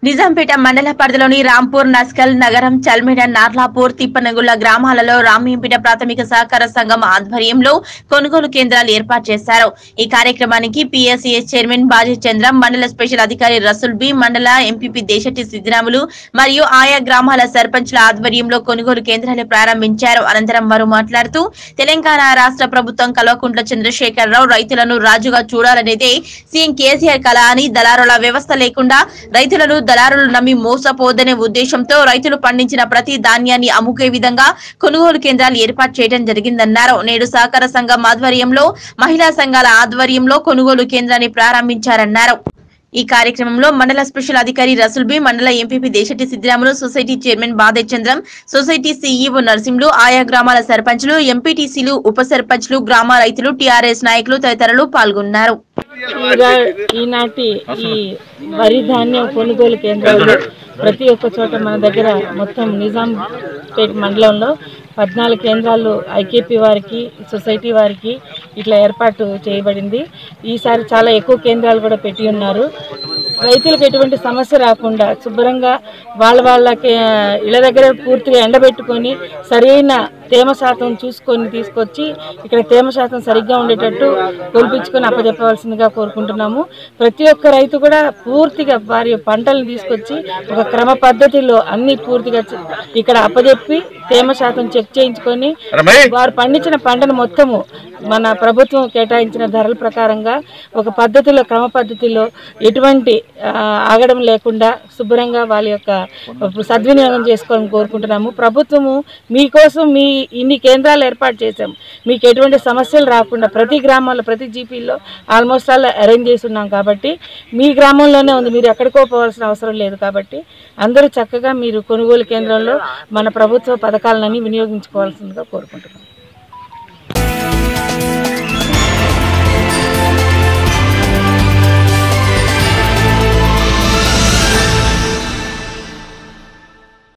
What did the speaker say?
నిజాంపేట మండల పరిధిలోని రాంపూర్ నస్కల్ నగరం చల్మిడ నార్లాపూర్ తిప్పనగుళ్ల గ్రామాలలో రామీంపేట ప్రాథమిక సహకార సంఘం ఆధ్వర్యంలో కొనుగోలు కేంద్రాలు ఏర్పాటు చేశారు ఈ కార్యక్రమానికి పిఎస్సిఎస్ చైర్మన్ బాజీ చంద్ర మండల స్పెషల్ అధికారి రసూల్ బి మండల ఎంపీపీ దేశటి సిద్దిరాములు మరియు ఆయా గ్రామాల సర్పంచ్ల ఆధ్వర్యంలో కొనుగోలు కేంద్రాలు ప్రారంభించారు అనంతరం వారు మాట్లాడుతూ తెలంగాణ రాష్ట్ర ప్రభుత్వం కల్వకుంట్ల చంద్రశేఖరరావు రైతులను రాజుగా చూడాలనేదే సీఎం కేసీఆర్ కళ అని దళారుల వ్యవస్థ లేకుండా రైతులను దళారులు నమ్మి మోసపోదనే ఉద్దేశంతో రైతులు పండించిన ప్రతి ధాన్యాన్ని అమ్ముకే విధంగా కొనుగోలు కేంద్రాలు ఏర్పాటు చేయడం జరిగిందన్నారు నేడు సహకార సంఘం ఆధ్వర్యంలో మహిళా సంఘాల ఆధ్వర్యంలో కొనుగోలు కేంద్రాన్ని ప్రారంభించారన్నారు ఈ కార్యక్రమంలో మండల స్పెషల్ అధికారి రసూల్ బి మండల MPP Deshati Siddiramulu society chairman Bade Chandram society CEO Narsimhulu ఆయా గ్రామాల సర్పంచ్లు ఎంపీటీసీలు ఉప సర్పంచ్లు గ్రామ రైతులు టీఆర్ఎస్ నాయకులు తదితరులు పాల్గొన్నారు ఈరా- ఈనాటి ఈ వరి ధాన్యం కొనుగోలు కేంద్రాలు ప్రతి ఒక్క చోట మన దగ్గర మొత్తం నిజాంపేట మండలంలో పద్నాలుగు కేంద్రాలు ఐకేపీ వారికి సొసైటీ వారికి ఇట్లా ఏర్పాటు చేయబడింది ఈసారి చాలా ఎక్కువ కేంద్రాలు కూడా పెట్టి ఉన్నారు రైతులకు ఎటువంటి సమస్య రాకుండా శుభ్రంగా వాళ్ళ వాళ్ళకి ఆ, ఇళ్ళ దగ్గర పూర్తిగా ఎండబెట్టుకొని సరైన తేమ శాతం చూసుకొని తీసుకొచ్చి ఇక్కడ తేమ శాతం సరిగ్గా ఉండేటట్టు కొలిపించుకొని అప్పచెప్పవలసిందిగా కోరుకుంటున్నాము ప్రతి ఒక్క రైతు కూడా పూర్తిగా వారి పంటలను తీసుకొచ్చి ఒక క్రమ పద్ధతిలో అన్ని పూర్తిగా చ- ఇక్కడ అప్పచెప్పి తేమ శాతం చెక్ చేయించుకొని వారు పండించిన పంటను మొత్తము మన ప్రభుత్వం కేటాయించిన ధరల ప్రకారంగా ఒక పద్ధతిలో క్రమ పద్ధతిలో ఎటువంటి ఆ, ఆగడం లేకుండా శుభ్రంగా వాళ్ళ యొక్క సద్వినియోగం చేసుకోవాలని కోరుకుంటున్నాము ప్రభుత్వము మీకోసం మీ ఇన్ని కేంద్రాలు ఏర్పాటు చేశాం మీకు ఎటువంటి సమస్యలు రాకుండా ప్రతి గ్రామాల్లో ప్రతి జీపీల్లో ఆల్మోస్ట్ ఆల్ అరేంజ్ చేసి ఉన్నాం కాబట్టి మీ గ్రామంలోనే ఉంది మీరు ఎక్కడికో పోవాల్సిన అవసరం లేదు కాబట్టి అందరూ చక్కగా మీరు కొనుగోలు కేంద్రంలో మన ప్రభుత్వ పథకాలన్నీ వినియోగించుకోవాల్సిందిగా కోరుకుంటున్నాం